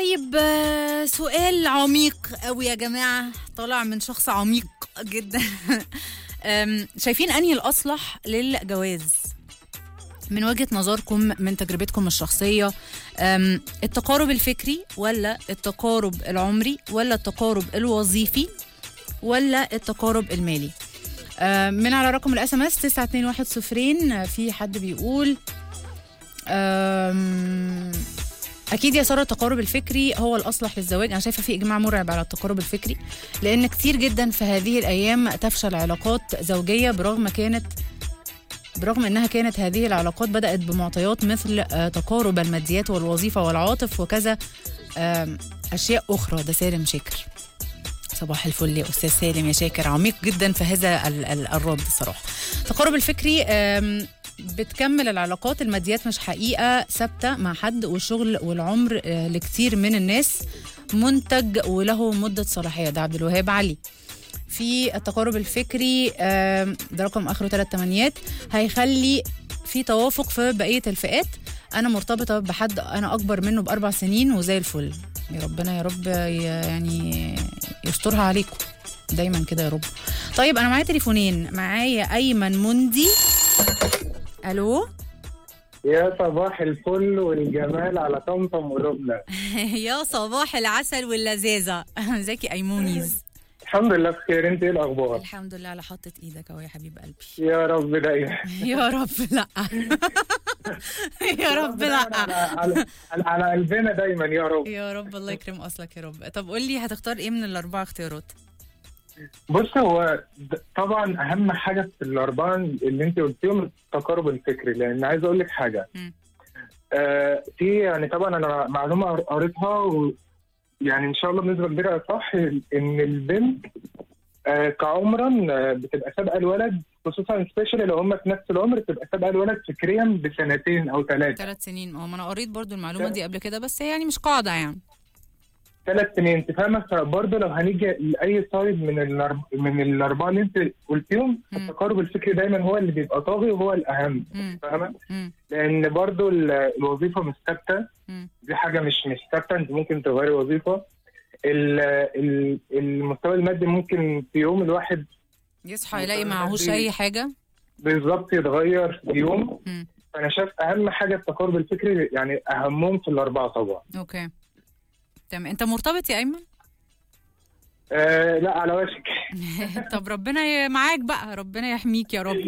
طيب آه، سؤال عميق قوي يا جماعة طالع من شخص عميق جدا أم، شايفين أنهي الأصلح للجواز من وجهة نظركم من تجربتكم الشخصية أم، التقارب الفكري ولا التقارب العمري ولا التقارب الوظيفي ولا التقارب المالي أم، من على رقم الاس ام اس 921 في حد بيقول أم، اكيد يا ساره التقارب الفكري هو الاصلح للزواج انا شايفه في اجماع مرعب على التقارب الفكري لان كتير جدا في هذه الايام تفشل علاقات زوجيه برغم كانت برغم انها كانت هذه العلاقات بدات بمعطيات مثل آه، تقارب الماديات والوظيفه والعاطف وكذا آم، اشياء اخرى ده سالم شاكر صباح الفل يا استاذ سالم يا شاكر عميق جدا في هذا ال- ال- الرد الصراحه التقارب الفكري آم، بتكمل العلاقات الماديات مش حقيقه ثابته مع حد والشغل والعمر آه، لكتير من الناس منتج وله مده صلاحيه ده عبد الوهاب علي في التقارب الفكري آم، ده رقم اخره ثلاث تمانيات هيخلي في توافق في بقيه الفئات انا مرتبطه بحد انا اكبر منه باربع سنين وزي الفل يا ربنا يا رب ي- يعني يسترها عليكم دايما كده يا رب طيب انا معايا تليفونين معايا ايمن مندي الو يا صباح الفل والجمال على طمطم ولبنى يا صباح العسل واللذاذه ازيك يا ايمونيز الحمد لله بخير انت ايه الاخبار الحمد لله على حطة ايدك اهو يا حبيب قلبي يا رب دايما يا رب لا يا رب على, لا على, على, على قلبنا دايما يا رب يا رب الله يكرم اصلك يا رب طب قول لي هتختار ايه من الاربع اختيارات بص هو د- طبعا اهم حاجه في الاربعه اللي انت قلتيهم التقارب الفكري لان عايز اقول لك حاجه مم. آه في يعني طبعا انا معلومه قر- قريتها و يعني ان شاء الله بنسبه كبيره صح ان البنت آه كعمرا آه، بتبقى سابقه الولد خصوصا سبيشال لو هم في نفس العمر بتبقى سابقه الولد فكريا بسنتين او ثلاثه ثلاث سنين اه ما انا قريت برضو المعلومه دي قبل كده بس هي يعني مش قاعده يعني ثلاث سنين انت فاهمه فبرضه لو هنيجي لاي سايد من الأرب... من الاربعه اللي انت قلتيهم مم. التقارب الفكري دايما هو اللي بيبقى طاغي وهو الاهم مم. فاهمه مم. لان برضه ال- الوظيفه مش ثابته مم. دي حاجه مش مش ثابته انت ممكن تغيري وظيفه ال- ال- المستوى المادي ممكن في يوم الواحد يصحى يلاقي معهوش اي حاجه بالظبط يتغير في يوم مم. فانا شايف اهم حاجه التقارب الفكري يعني اهمهم في الاربعه طبعا اوكي تمام انت مرتبط يا ايمن آه لا على وشك طب ربنا ي- معاك بقى ربنا يحميك يا رب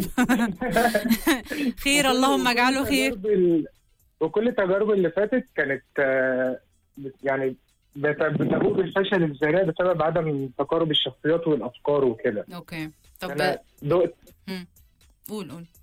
خير اللهم اجعله خير وكل ال- وكل التجارب اللي فاتت كانت آه، بت- يعني بت- بتبوء بالفشل الذريع بسبب عدم تقارب الشخصيات والافكار وكده اوكي طب انا دقت قول قول